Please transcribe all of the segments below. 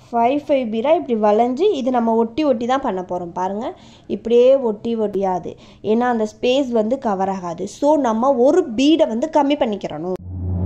five five பீடா இப்படி வளைஞ்சு இது நம்ம ஒட்டி ஒட்டி தான் பண்ண போகிறோம் பாருங்கள் இப்படியே ஒட்டி ஒட்டியாது ஏன்னா அந்த ஸ்பேஸ் வந்து கவர் ஆகாது ஸோ நம்ம ஒரு பீடை வந்து கம்மி பண்ணிக்கிறணும்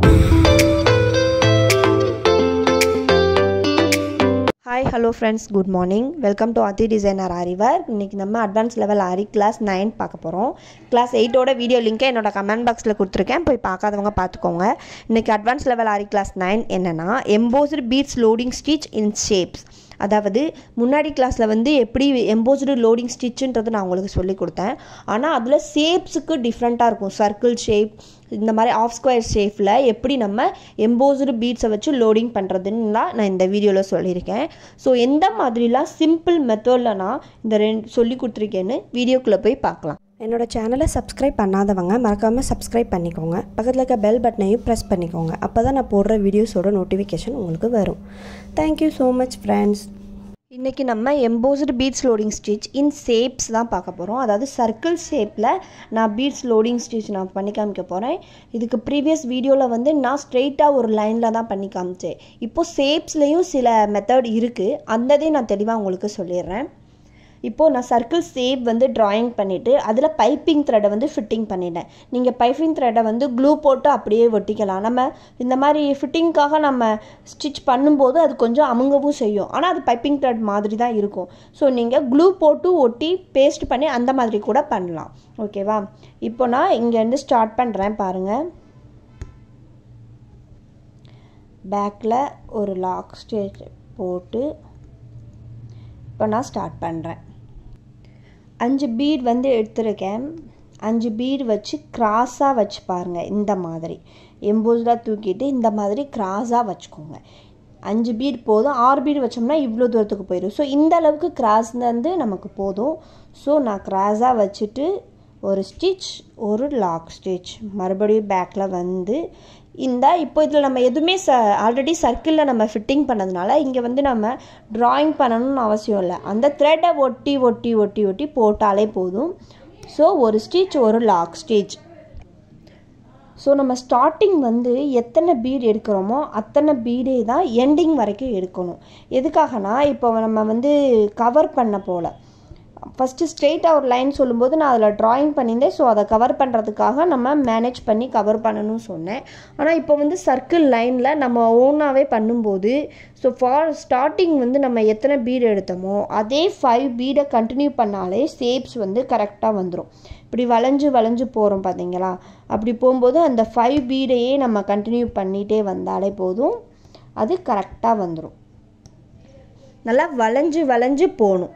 hi hello friends good morning welcome to Aathi designer ஆரிவர் இன்றைக்கி நம்ம advance level Aari class nine பார்க்க போகிறோம் கிளாஸ் எயிட்டோட வீடியோ லிங்க்கை என்னோட கமெண்ட் பாக்ஸில் கொடுத்துருக்கேன் போய் பார்க்காதவங்க பார்த்துக்கோங்க இன்றைக்கி advance level Aari class nine என்னென்னா embossed beads loading stitch in shapes அதாவது முன்னாடி கிளாஸில் வந்து எப்படி எம்போஸ்டு லோடிங் ஸ்டிச்சுன்றது நான் உங்களுக்கு சொல்லி கொடுத்தேன் ஆனால் அதில் ஷேப்ஸுக்கு டிஃப்ரெண்ட்டாக இருக்கும் சர்க்கிள் ஷேப் இந்த மாதிரி ஆஃப் ஸ்கொயர் ஷேப்பில் எப்படி நம்ம எம்போஸ்டு பீட்ஸை வச்சு லோடிங் பண்ணுறதுன்னுலாம் நான் இந்த வீடியோவில் சொல்லியிருக்கேன் ஸோ எந்த மாதிரிலாம் சிம்பிள் மெத்தடில் நான் இந்த ரெண்டு சொல்லி கொடுத்துருக்கேன்னு வீடியோக்குள்ளே போய் பார்க்கலாம் என்னோட சேனலை சப்ஸ்கிரைப் பண்ணாதவங்க மறக்காமல் சப்ஸ்கிரைப் பண்ணிக்கோங்க பக்கத்தில் இருக்க பெல் பட்டனையும் ப்ரெஸ் பண்ணிக்கோங்க அப்போ தான் நான் போடுற வீடியோஸோட நோட்டிஃபிகேஷன் உங்களுக்கு வரும் தேங்க்யூ ஸோ மச் ஃப்ரெண்ட்ஸ் இன்றைக்கி நம்ம embossed beads loading stitch in shapes தான் பார்க்க போகிறோம் அதாவது சர்க்கிள் ஷேப்பில் நான் பீட்ஸ் லோடிங் ஸ்டிச் நான் பண்ணி காமிக்க போகிறேன் இதுக்கு ப்ரீவியஸ் வீடியோவில் வந்து நான் ஸ்ட்ரெயிட்டாக ஒரு லைனில் தான் பண்ணி காமிச்சேன் இப்போது ஷேப்ஸ்லேயும் சில மெத்தட் இருக்குது அந்ததே நான் தெளிவாக உங்களுக்கு சொல்லிடுறேன் இப்போது நான் சர்க்கிள் ஷேப் வந்து ட்ராயிங் பண்ணிவிட்டு அதில் பைப்பிங் த்ரெட்டை வந்து ஃபிட்டிங் பண்ணிட்டேன் நீங்கள் பைப்பிங் த்ரெட்டை வந்து க்ளூ போட்டு அப்படியே ஒட்டிக்கலாம் நம்ம இந்த மாதிரி ஃபிட்டிங்க்காக நம்ம ஸ்டிச் பண்ணும்போது அது கொஞ்சம் அமுங்கவும் செய்யும் ஆனால் அது பைப்பிங் த்ரெட் மாதிரி தான் இருக்கும் ஸோ நீங்கள் க்ளூ போட்டு ஒட்டி பேஸ்ட் பண்ணி அந்த மாதிரி கூட பண்ணலாம் ஓகேவா இப்போ நான் இங்கேருந்து ஸ்டார்ட் பண்ணுறேன் பாருங்கள் பேக்கில் ஒரு லாக் ஸ்டேஜ் போட்டு இப்போ நான் ஸ்டார்ட் பண்ணுறேன் அஞ்சு பீட் வந்து எடுத்திருக்கேன் அஞ்சு பீட் வச்சு கிராஸாக வச்சு பாருங்கள் இந்த மாதிரி எம்போஸ்டாக தூக்கிட்டு இந்த மாதிரி கிராஸாக வச்சுக்கோங்க அஞ்சு பீட் போதும் ஆறு பீட் வச்சோம்னா இவ்வளோ தூரத்துக்கு போயிடும் ஸோ இந்த அளவுக்கு கிராஸ் வந்து நமக்கு போதும் ஸோ நான் கிராஸாக வச்சுட்டு ஒரு ஸ்டிச் ஒரு லாக் ஸ்டிச் மறுபடியும் பேக்கில் வந்து இந்த இப்போ இதில் நம்ம எதுவுமே ச ஆல்ரெடி சர்க்கிளில் நம்ம ஃபிட்டிங் பண்ணதுனால இங்கே வந்து நம்ம ட்ராயிங் பண்ணணும்னு அவசியம் இல்லை அந்த த்ரெட்டை ஒட்டி ஒட்டி ஒட்டி ஒட்டி போட்டாலே போதும் ஸோ ஒரு ஸ்டிச் ஒரு லாக் ஸ்டிச் ஸோ நம்ம ஸ்டார்டிங் வந்து எத்தனை பீட் எடுக்கிறோமோ அத்தனை பீடே தான் எண்டிங் வரைக்கும் எடுக்கணும் எதுக்காகனா இப்போ நம்ம வந்து கவர் பண்ண போல் ஃபஸ்ட்டு ஸ்ட்ரெயிட்டாக ஒரு லைன் சொல்லும்போது நான் அதில் ட்ராயிங் பண்ணியிருந்தேன் ஸோ அதை கவர் பண்ணுறதுக்காக நம்ம மேனேஜ் பண்ணி கவர் பண்ணணும்னு சொன்னேன் ஆனால் இப்போ வந்து சர்க்கிள் லைனில் நம்ம ஓனாகவே பண்ணும்போது ஸோ ஃபார் ஸ்டார்டிங் வந்து நம்ம எத்தனை பீடு எடுத்தோமோ அதே ஃபைவ் பீடை கண்டினியூ பண்ணாலே ஷேப்ஸ் வந்து கரெக்டாக வந்துடும் இப்படி வளைஞ்சு வளைஞ்சு போகிறோம் பார்த்தீங்களா அப்படி போகும்போது அந்த ஃபைவ் பீடையே நம்ம கண்டினியூ பண்ணிகிட்டே வந்தாலே போதும் அது கரெக்டாக வந்துடும் நல்லா வளைஞ்சு வளைஞ்சு போகணும்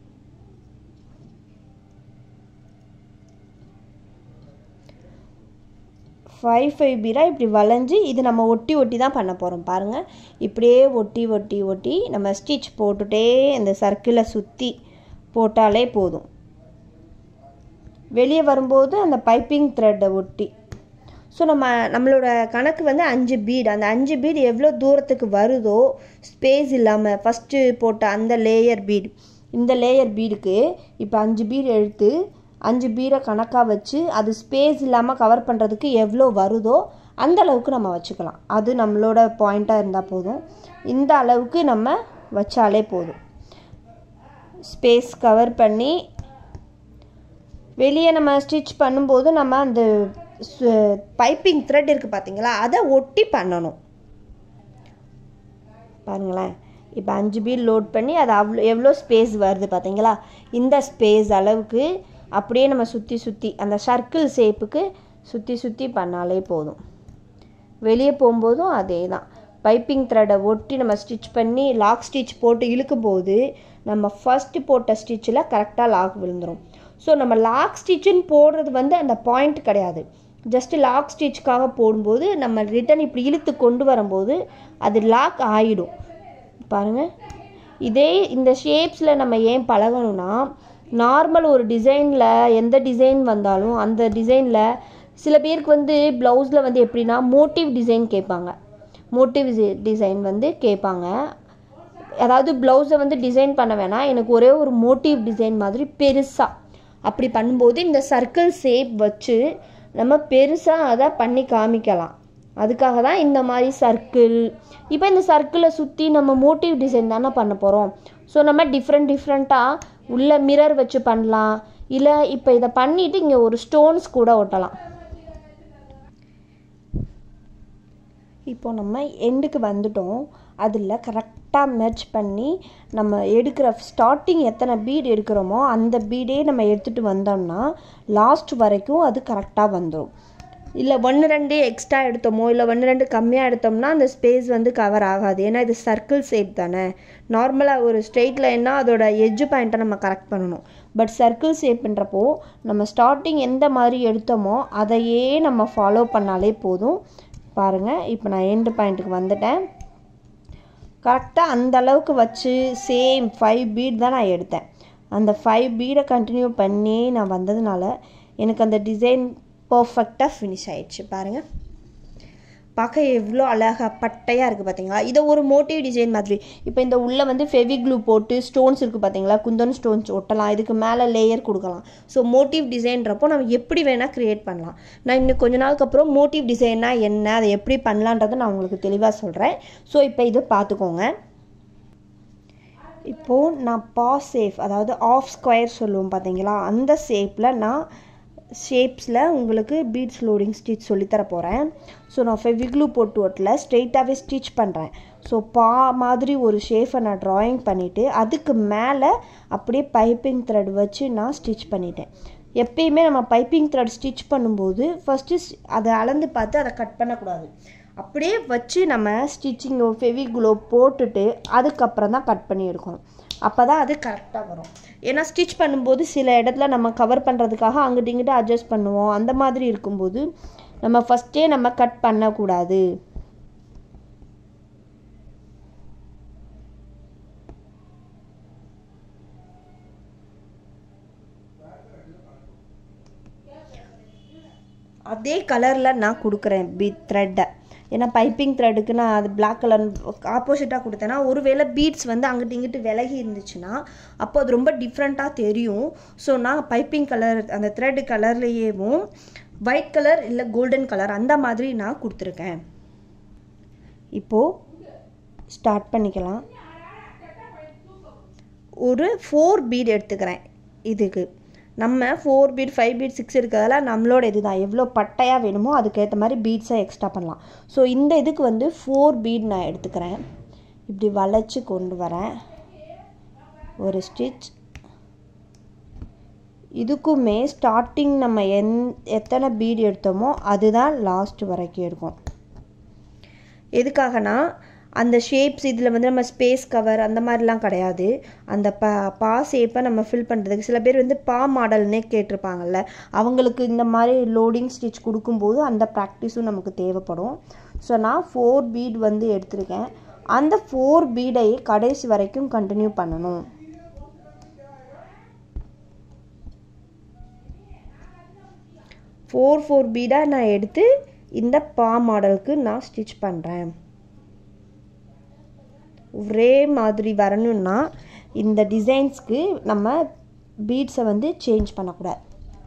ஃபைவ் ஃபைவ் பீராக இப்படி வளைஞ்சு இது நம்ம ஒட்டி ஒட்டி தான் பண்ண போகிறோம் பாருங்கள் இப்படியே ஒட்டி ஒட்டி ஒட்டி நம்ம ஸ்டிச் போட்டுகிட்டே இந்த சர்க்கிளை சுற்றி போட்டாலே போதும் வெளியே வரும்போது அந்த பைப்பிங் த்ரெட்டை ஒட்டி ஸோ நம்ம நம்மளோட கணக்கு வந்து அஞ்சு பீடு அந்த அஞ்சு பீடு எவ்வளோ தூரத்துக்கு வருதோ ஸ்பேஸ் இல்லாமல் ஃபஸ்ட்டு போட்ட அந்த லேயர் பீடு இந்த லேயர் பீடுக்கு இப்போ அஞ்சு பீடு எடுத்து அஞ்சு பீரை கணக்காக வச்சு அது ஸ்பேஸ் இல்லாமல் கவர் பண்ணுறதுக்கு எவ்வளோ வருதோ அந்த அளவுக்கு நம்ம வச்சுக்கலாம் அது நம்மளோட பாயிண்ட்டாக இருந்தால் போதும் இந்த அளவுக்கு நம்ம வச்சாலே போதும் ஸ்பேஸ் கவர் பண்ணி வெளியே நம்ம ஸ்டிச் பண்ணும்போது நம்ம அந்த பைப்பிங் த்ரெட் இருக்குது பார்த்தீங்களா அதை ஒட்டி பண்ணணும் பாருங்களேன் இப்போ அஞ்சு பீட் லோட் பண்ணி அது அவ்வளோ எவ்வளோ ஸ்பேஸ் வருது பார்த்தீங்களா இந்த ஸ்பேஸ் அளவுக்கு அப்படியே நம்ம சுற்றி சுற்றி அந்த சர்க்கிள் ஷேப்புக்கு சுற்றி சுற்றி பண்ணாலே போதும் வெளியே போகும்போதும் அதே தான் பைப்பிங் த்ரெடை ஒட்டி நம்ம ஸ்டிச் பண்ணி லாக் ஸ்டிச் போட்டு இழுக்கும் போது நம்ம ஃபஸ்ட்டு போட்ட ஸ்டிச்சில் கரெக்டாக லாக் விழுந்துடும் ஸோ நம்ம லாக் ஸ்டிச்சுன்னு போடுறது வந்து அந்த பாயிண்ட் கிடையாது ஜஸ்ட்டு லாக் ஸ்டிச்சுக்காக போடும்போது நம்ம ரிட்டன் இப்படி இழுத்து கொண்டு வரும்போது அது லாக் ஆகிடும் பாருங்கள் இதே இந்த ஷேப்ஸில் நம்ம ஏன் பழகணும்னா நார்மல் ஒரு டிசைனில் எந்த டிசைன் வந்தாலும் அந்த டிசைனில் சில பேருக்கு வந்து ப்ளவுஸில் வந்து எப்படின்னா மோட்டிவ் டிசைன் கேட்பாங்க மோட்டிவ் டிசைன் வந்து கேட்பாங்க அதாவது ப்ளவுஸை வந்து டிசைன் பண்ண வேணாம் எனக்கு ஒரே ஒரு மோட்டிவ் டிசைன் மாதிரி பெருசாக அப்படி பண்ணும்போது இந்த சர்க்கிள் ஷேப் வச்சு நம்ம பெருசாக அதை பண்ணி காமிக்கலாம் அதுக்காக தான் இந்த மாதிரி சர்க்கிள் இப்போ இந்த சர்க்கிளை சுற்றி நம்ம மோட்டிவ் டிசைன் தானே பண்ண போகிறோம் ஸோ நம்ம டிஃப்ரெண்ட் டிஃப்ரெண்ட்டாக உள்ள மிரர் வச்சு பண்ணலாம் இல்லை இப்போ இதை பண்ணிவிட்டு இங்கே ஒரு ஸ்டோன்ஸ் கூட ஒட்டலாம் இப்போ நம்ம எண்டுக்கு வந்துட்டோம் அதில் கரெக்டாக மெர்ச் பண்ணி நம்ம எடுக்கிற ஸ்டார்டிங் எத்தனை பீட் எடுக்கிறோமோ அந்த பீடே நம்ம எடுத்துகிட்டு வந்தோம்னா லாஸ்ட் வரைக்கும் அது கரெக்டாக வந்துடும் இல்லை ஒன்று ரெண்டு எக்ஸ்ட்ரா எடுத்தோமோ இல்லை ஒன்று ரெண்டு கம்மியாக எடுத்தோம்னா அந்த ஸ்பேஸ் வந்து கவர் ஆகாது ஏன்னா இது சர்க்கிள் ஷேப் தானே நார்மலாக ஒரு ஸ்ட்ரெயிட் லைன்னா அதோட எட்ஜ் பாயிண்ட்டை நம்ம கரெக்ட் பண்ணணும் பட் சர்க்கிள் ஷேப்புன்றப்போ நம்ம ஸ்டார்டிங் எந்த மாதிரி எடுத்தோமோ அதையே நம்ம ஃபாலோ பண்ணாலே போதும் பாருங்கள் இப்போ நான் எண்டு பாயிண்ட்டுக்கு வந்துட்டேன் கரெக்டாக அந்த அளவுக்கு வச்சு சேம் ஃபைவ் பீட் தான் நான் எடுத்தேன் அந்த ஃபைவ் பீடை கண்டினியூ பண்ணி நான் வந்ததுனால எனக்கு அந்த டிசைன் பர்ஃபெக்டாக ஃபினிஷ் ஆயிடுச்சு பாருங்கள் பார்க்க எவ்வளோ அழகாக பட்டையாக இருக்குது பார்த்தீங்களா இதை ஒரு மோட்டிவ் டிசைன் மாதிரி இப்போ இந்த உள்ளே வந்து ஃபெவிக்ளூ போட்டு ஸ்டோன்ஸ் இருக்குது பார்த்தீங்களா குந்தன் ஸ்டோன்ஸ் ஒட்டலாம் இதுக்கு மேலே லேயர் கொடுக்கலாம் ஸோ மோட்டிவ் டிசைன்றப்போ நம்ம எப்படி வேணால் க்ரியேட் பண்ணலாம் நான் இன்னும் கொஞ்ச நாளுக்கு அப்புறம் மோட்டிவ் டிசைன்னா என்ன அதை எப்படி பண்ணலான்றதை நான் உங்களுக்கு தெளிவாக சொல்கிறேன் ஸோ இப்போ இதை பார்த்துக்கோங்க இப்போது நான் பா சேஃப் அதாவது ஆஃப் ஸ்கொயர் சொல்லுவோம் பார்த்தீங்களா அந்த ஷேப்பில் நான் ஷேப்ஸில் உங்களுக்கு பீட்ஸ் லோடிங் ஸ்டிச் சொல்லித்தர போகிறேன் ஸோ நான் ஃபெவிக்ளூ போட்டு ஒட்டல ஸ்ட்ரெயிட்டாகவே ஸ்டிச் பண்ணுறேன் ஸோ பா மாதிரி ஒரு ஷேஃபை நான் ட்ராயிங் பண்ணிவிட்டு அதுக்கு மேலே அப்படியே பைப்பிங் த்ரெட் வச்சு நான் ஸ்டிச் பண்ணிட்டேன் எப்பயுமே நம்ம பைப்பிங் த்ரெட் ஸ்டிச் பண்ணும்போது ஃபஸ்ட்டு அதை அளந்து பார்த்து அதை கட் பண்ணக்கூடாது அப்படியே வச்சு நம்ம ஸ்டிச்சிங் ஃபெவிகுலோ போட்டுட்டு அதுக்கப்புறம் தான் கட் பண்ணி எடுக்கணும் அப்போ தான் அது கரெக்டாக வரும் ஏன்னா ஸ்டிச் பண்ணும்போது சில இடத்துல நம்ம கவர் பண்ணுறதுக்காக அங்கிட்டு இங்கிட்டு அட்ஜஸ்ட் பண்ணுவோம் அந்த மாதிரி இருக்கும்போது நம்ம ஃபஸ்ட்டே நம்ம கட் பண்ணக்கூடாது அதே கலரில் நான் கொடுக்குறேன் பீட் த்ரெட்டை ஏன்னா பைப்பிங் த்ரெட்டுக்கு நான் அது பிளாக் கலர் ஆப்போசிட்டாக கொடுத்தேன்னா ஒருவேளை பீட்ஸ் வந்து அங்கிட்டு இங்கிட்டு விலகி இருந்துச்சுன்னா அப்போ அது ரொம்ப டிஃப்ரெண்ட்டாக தெரியும் ஸோ நான் பைப்பிங் கலர் அந்த த்ரெட் கலர்லேயேவும் ஒயிட் கலர் இல்லை கோல்டன் கலர் அந்த மாதிரி நான் கொடுத்துருக்கேன் இப்போது ஸ்டார்ட் பண்ணிக்கலாம் ஒரு ஃபோர் பீட் எடுத்துக்கிறேன் இதுக்கு நம்ம four feet five feet six இருக்கிறதால நம்மளோட இது தான் எவ்வளோ பட்டையாக வேணுமோ அதுக்கேற்ற மாதிரி பீட்ஸை எக்ஸ்ட்ரா பண்ணலாம் ஸோ இந்த இதுக்கு வந்து ஃபோர் பீட் நான் எடுத்துக்கிறேன் இப்படி வளைச்சி கொண்டு வரேன் ஒரு ஸ்டிச் இதுக்குமே ஸ்டார்டிங் நம்ம எந் எத்தனை பீட் எடுத்தோமோ அதுதான் லாஸ்ட் வரைக்கும் இருக்கும் எதுக்காகனா அந்த ஷேப்ஸ் இதில் வந்து நம்ம ஸ்பேஸ் கவர் அந்த மாதிரிலாம் கிடையாது அந்த பா பா ஷேப்பை நம்ம ஃபில் பண்ணுறதுக்கு சில பேர் வந்து பா மாடல்னே கேட்டிருப்பாங்கல்ல அவங்களுக்கு இந்த மாதிரி லோடிங் ஸ்டிச் கொடுக்கும்போது அந்த ப்ராக்டிஸும் நமக்கு தேவைப்படும் ஸோ நான் ஃபோர் பீட் வந்து எடுத்திருக்கேன் அந்த ஃபோர் பீடை கடைசி வரைக்கும் கண்டினியூ பண்ணணும் ஃபோர் ஃபோர் பீடாக நான் எடுத்து இந்த பா மாடலுக்கு நான் ஸ்டிச் பண்ணுறேன் ஒரே மாதிரி வரணும்னா இந்த டிசைன்ஸ்க்கு நம்ம பீட்ஸை வந்து சேஞ்ச் பண்ணக்கூடாது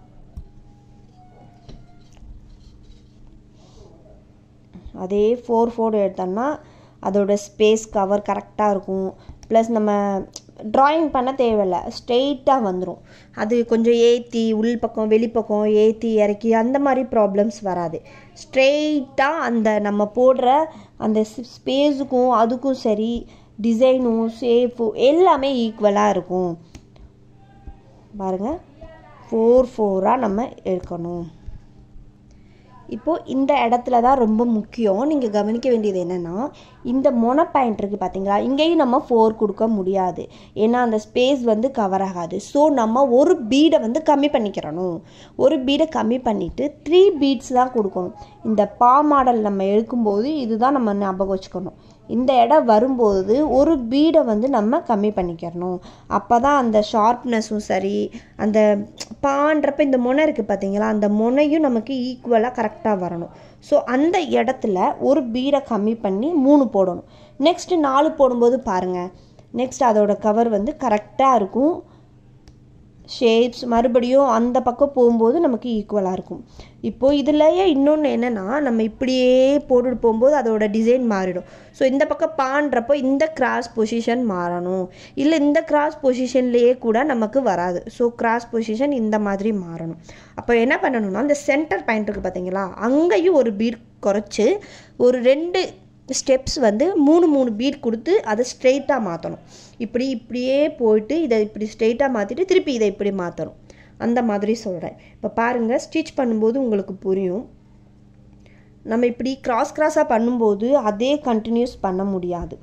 அதே ஃபோர் ஃபோர் எடுத்தோம்னா அதோட ஸ்பேஸ் கவர் கரெக்டாக இருக்கும் ப்ளஸ் நம்ம ட்ராயிங் பண்ண தேவையில்ல ஸ்ட்ரெயிட்டாக வந்துடும் அது கொஞ்சம் ஏற்றி உள் பக்கம் வெளிப்பக்கம் ஏற்றி இறக்கி அந்த மாதிரி ப்ராப்ளம்ஸ் வராது ஸ்ட்ரெயிட்டாக அந்த நம்ம போடுற அந்த ஸ்பேஸுக்கும் அதுக்கும் சரி டிசைனும் ஷேப்பும் எல்லாமே ஈக்குவலாக இருக்கும் பாருங்கள் ஃபோர் ஃபோராக நம்ம எடுக்கணும் இப்போது இந்த இடத்துல தான் ரொம்ப முக்கியம் நீங்கள் கவனிக்க வேண்டியது என்னென்னா இந்த மொன பாயிண்ட் இருக்குது பார்த்தீங்களா இங்கேயும் நம்ம ஃபோர் கொடுக்க முடியாது ஏன்னா அந்த ஸ்பேஸ் வந்து கவர் ஆகாது ஸோ நம்ம ஒரு பீடை வந்து கம்மி பண்ணிக்கிறணும் ஒரு பீடை கம்மி பண்ணிவிட்டு த்ரீ பீட்ஸ் தான் கொடுக்கணும் இந்த பா மாடல் நம்ம எடுக்கும்போது இதுதான் நம்ம ஞாபகம் வச்சுக்கணும் இந்த இடம் வரும்போது ஒரு பீடை வந்து நம்ம கம்மி பண்ணிக்கிறணும் அப்போ தான் அந்த ஷார்ப்னஸும் சரி அந்த பான்றப்ப இந்த முனை இருக்குது பார்த்தீங்களா அந்த முனையும் நமக்கு ஈக்குவலாக கரெக்டாக வரணும் ஸோ அந்த இடத்துல ஒரு பீடை கம்மி பண்ணி மூணு போடணும் நெக்ஸ்ட்டு நாலு போடும்போது பாருங்கள் நெக்ஸ்ட் அதோட கவர் வந்து கரெக்டாக இருக்கும் ஷேப்ஸ் மறுபடியும் அந்த பக்கம் போகும்போது நமக்கு ஈக்குவலாக இருக்கும் இப்போது இதுலையே இன்னொன்று என்னென்னா நம்ம இப்படியே போட்டுட்டு போகும்போது அதோட டிசைன் மாறிடும் ஸோ இந்த பக்கம் பான்றப்போ இந்த கிராஸ் பொசிஷன் மாறணும் இல்லை இந்த கிராஸ் பொசிஷன்லேயே கூட நமக்கு வராது ஸோ கிராஸ் பொசிஷன் இந்த மாதிரி மாறணும் அப்போ என்ன பண்ணணும்னா இந்த சென்டர் பாயிண்ட் இருக்குது பார்த்தீங்களா அங்கேயும் ஒரு பீட் குறைச்சி ஒரு ரெண்டு ஸ்டெப்ஸ் வந்து மூணு மூணு பீட் கொடுத்து அதை ஸ்ட்ரெயிட்டாக மாற்றணும் இப்படி இப்படியே போயிட்டு இதை இப்படி ஸ்ட்ரெயிட்டாக மாற்றிட்டு திருப்பி இதை இப்படி மாற்றணும் அந்த மாதிரி சொல்கிறேன் இப்போ பாருங்கள் ஸ்டிச் பண்ணும்போது உங்களுக்கு புரியும் நம்ம இப்படி கிராஸ் கிராஸாக பண்ணும்போது அதே கண்டினியூஸ் பண்ண முடியாது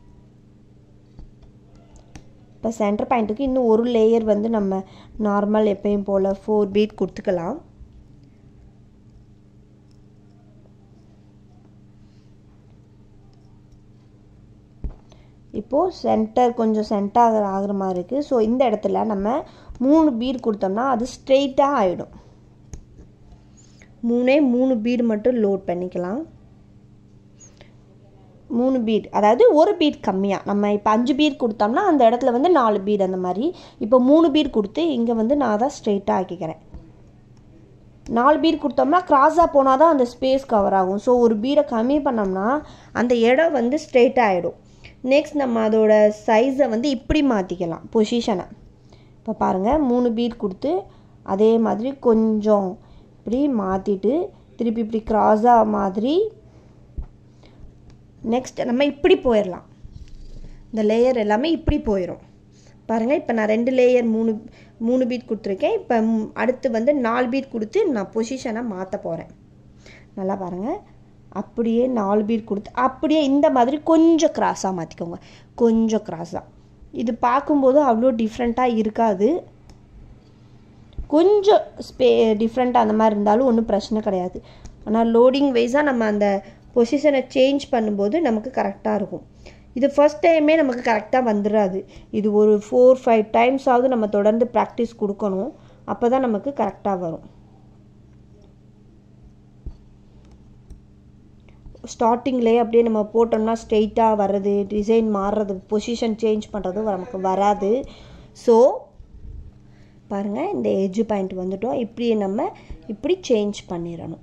இப்போ சென்டர் பாயிண்ட்டுக்கு இன்னும் ஒரு லேயர் வந்து நம்ம நார்மல் எப்பயும் போல் ஃபோர் பீட் கொடுத்துக்கலாம் இப்போது சென்டர் கொஞ்சம் சென்டர் ஆகிற மாதிரி இருக்குது ஸோ இந்த இடத்துல நம்ம மூணு பீட் கொடுத்தோம்னா அது ஸ்ட்ரெயிட்டாக ஆகிடும் மூணே மூணு பீடு மட்டும் லோட் பண்ணிக்கலாம் மூணு பீட் அதாவது ஒரு பீட் கம்மியாக நம்ம இப்போ அஞ்சு பீட் கொடுத்தோம்னா அந்த இடத்துல வந்து நாலு பீட் அந்த மாதிரி இப்போ மூணு பீட் கொடுத்து இங்கே வந்து நான் தான் ஸ்ட்ரெயிட்டாக ஆக்கிக்கிறேன் நாலு பீட் கொடுத்தோம்னா க்ராஸாக போனால் தான் அந்த ஸ்பேஸ் கவர் ஆகும் ஸோ ஒரு பீடை கம்மி பண்ணோம்னா அந்த இடம் வந்து ஸ்ட்ரெயிட்டாக ஆகிடும் நெக்ஸ்ட் நம்ம அதோட சைஸை வந்து இப்படி மாற்றிக்கலாம் பொசிஷனை இப்போ பாருங்கள் மூணு பீட் கொடுத்து அதே மாதிரி கொஞ்சம் இப்படி மாற்றிட்டு திருப்பி இப்படி க்ராஸாக மாதிரி நெக்ஸ்ட் நம்ம இப்படி போயிடலாம் இந்த லேயர் எல்லாமே இப்படி போயிடும் பாருங்கள் இப்போ நான் ரெண்டு லேயர் மூணு மூணு பீட் கொடுத்துருக்கேன் இப்போ அடுத்து வந்து நாலு பீட் கொடுத்து நான் பொசிஷனை மாற்ற போகிறேன் நல்லா பாருங்கள் அப்படியே நாலு பீட் கொடுத்து அப்படியே இந்த மாதிரி கொஞ்சம் கிராஸாக மாற்றிக்கோங்க கொஞ்சம் கிராஸாக இது பார்க்கும்போது அவ்வளோ டிஃப்ரெண்ட்டாக இருக்காது கொஞ்சம் ஸ்பே டிஃப்ரெண்ட்டாக அந்த மாதிரி இருந்தாலும் ஒன்றும் பிரச்சனை கிடையாது ஆனால் லோடிங் வைஸாக நம்ம அந்த பொசிஷனை சேஞ்ச் பண்ணும்போது நமக்கு கரெக்டாக இருக்கும் இது ஃபஸ்ட் டைமே நமக்கு கரெக்டாக வந்துடாது இது ஒரு ஃபோர் ஃபைவ் டைம்ஸாவது நம்ம தொடர்ந்து ப்ராக்டிஸ் கொடுக்கணும் அப்போ தான் நமக்கு கரெக்டாக வரும் ஸ்டார்டிங்லேயே அப்படியே நம்ம போட்டோம்னா ஸ்ட்ரெயிட்டாக வர்றது டிசைன் மாறுறது பொசிஷன் சேஞ்ச் பண்ணுறது நமக்கு வராது ஸோ பாருங்கள் இந்த எஜ்ஜு பாயிண்ட் வந்துட்டோம் இப்படி நம்ம இப்படி சேஞ்ச் பண்ணிடணும்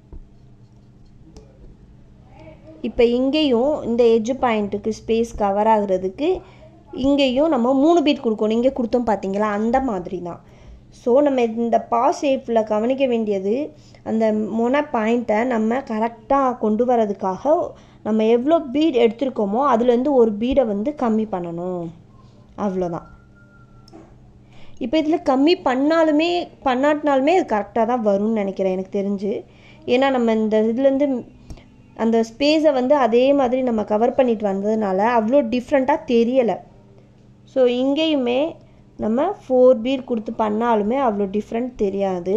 இப்போ இங்கேயும் இந்த எஜ்ஜு பாயிண்ட்டுக்கு ஸ்பேஸ் கவர் ஆகுறதுக்கு இங்கேயும் நம்ம மூணு பீட் கொடுக்கணும் இங்கே கொடுத்தோம் பார்த்தீங்களா அந்த மாதிரி தான் ஸோ நம்ம இந்த பா ஷேப்பில் கவனிக்க வேண்டியது அந்த மொன பாயிண்ட்டை நம்ம கரெக்டாக கொண்டு வரதுக்காக நம்ம எவ்வளோ பீட் எடுத்திருக்கோமோ அதுலேருந்து ஒரு பீடை வந்து கம்மி பண்ணணும் அவ்வளோதான் இப்போ இதில் கம்மி பண்ணாலுமே பண்ணாட்டினாலுமே அது கரெக்டாக தான் வரும்னு நினைக்கிறேன் எனக்கு தெரிஞ்சு ஏன்னா நம்ம இந்த இதுலேருந்து அந்த ஸ்பேஸை வந்து அதே மாதிரி நம்ம கவர் பண்ணிட்டு வந்ததுனால அவ்வளோ டிஃப்ரெண்ட்டாக தெரியலை ஸோ இங்கேயுமே நம்ம ஃபோர் பீட் கொடுத்து பண்ணாலுமே அவ்வளோ டிஃப்ரெண்ட் தெரியாது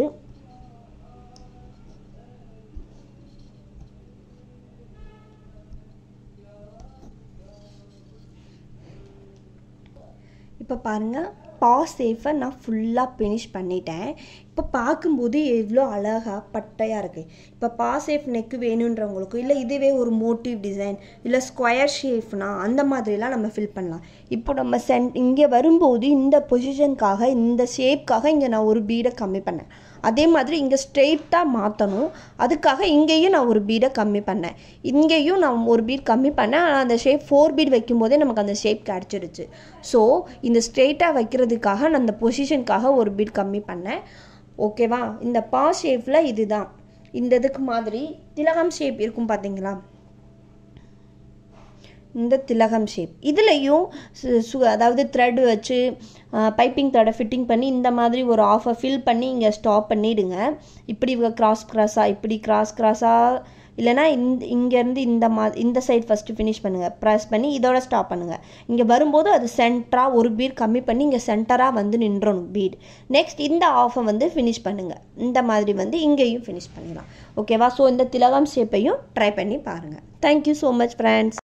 இப்போ பாருங்கள் பா சேஃபை நான் ஃபுல்லாக ஃபினிஷ் பண்ணிட்டேன் இப்போ பார்க்கும்போது எவ்வளோ அழகாக பட்டையாக இருக்குது இப்போ பா சேஃப் நெக்கு வேணுன்றவங்களுக்கு இல்லை இதுவே ஒரு மோட்டிவ் டிசைன் இல்லை ஸ்கொயர் ஷேப்னா அந்த மாதிரிலாம் நம்ம ஃபில் பண்ணலாம் இப்போ நம்ம சென் இங்கே வரும்போது இந்த பொசிஷனுக்காக இந்த ஷேப்காக இங்கே நான் ஒரு பீடை கம்மி பண்ணேன் அதே மாதிரி இங்கே ஸ்ட்ரெயிட்டாக மாற்றணும் அதுக்காக இங்கேயும் நான் ஒரு பீடை கம்மி பண்ணேன் இங்கேயும் நான் ஒரு பீட் கம்மி பண்ணேன் ஆனால் அந்த ஷேப் ஃபோர் பீட் வைக்கும்போதே நமக்கு அந்த ஷேப் கிடச்சிருச்சு ஸோ இந்த ஸ்ட்ரெயிட்டாக வைக்கிறதுக்காக நான் அந்த பொசிஷனுக்காக ஒரு பீட் கம்மி பண்ணேன் ஓகேவா இந்த பா ஷேப்பில் இதுதான் இந்த இதுக்கு மாதிரி திலகம் ஷேப் இருக்கும் பார்த்தீங்களா இந்த திலகம் ஷேப் இதுலேயும் சு அதாவது த்ரெட் வச்சு பைப்பிங் த்ரெடை ஃபிட்டிங் பண்ணி இந்த மாதிரி ஒரு ஆஃபை ஃபில் பண்ணி இங்கே ஸ்டாப் பண்ணிவிடுங்க இப்படி கிராஸ் கிராஸாக இப்படி கிராஸ் கிராஸாக இல்லைனா இந்த இங்கேருந்து இந்த மா இந்த சைட் ஃபஸ்ட்டு ஃபினிஷ் பண்ணுங்கள் ப்ரெஸ் பண்ணி இதோட ஸ்டாப் பண்ணுங்கள் இங்கே வரும்போது அது சென்டராக ஒரு பீட் கம்மி பண்ணி இங்கே சென்டராக வந்து நின்றணும் பீட் நெக்ஸ்ட் இந்த ஆஃபை வந்து ஃபினிஷ் பண்ணுங்கள் இந்த மாதிரி வந்து இங்கேயும் ஃபினிஷ் பண்ணிடலாம் ஓகேவா ஸோ இந்த திலகம் ஷேப்பையும் ட்ரை பண்ணி பாருங்கள் தேங்க்யூ ஸோ மச் ஃப்ரெண்ட்ஸ்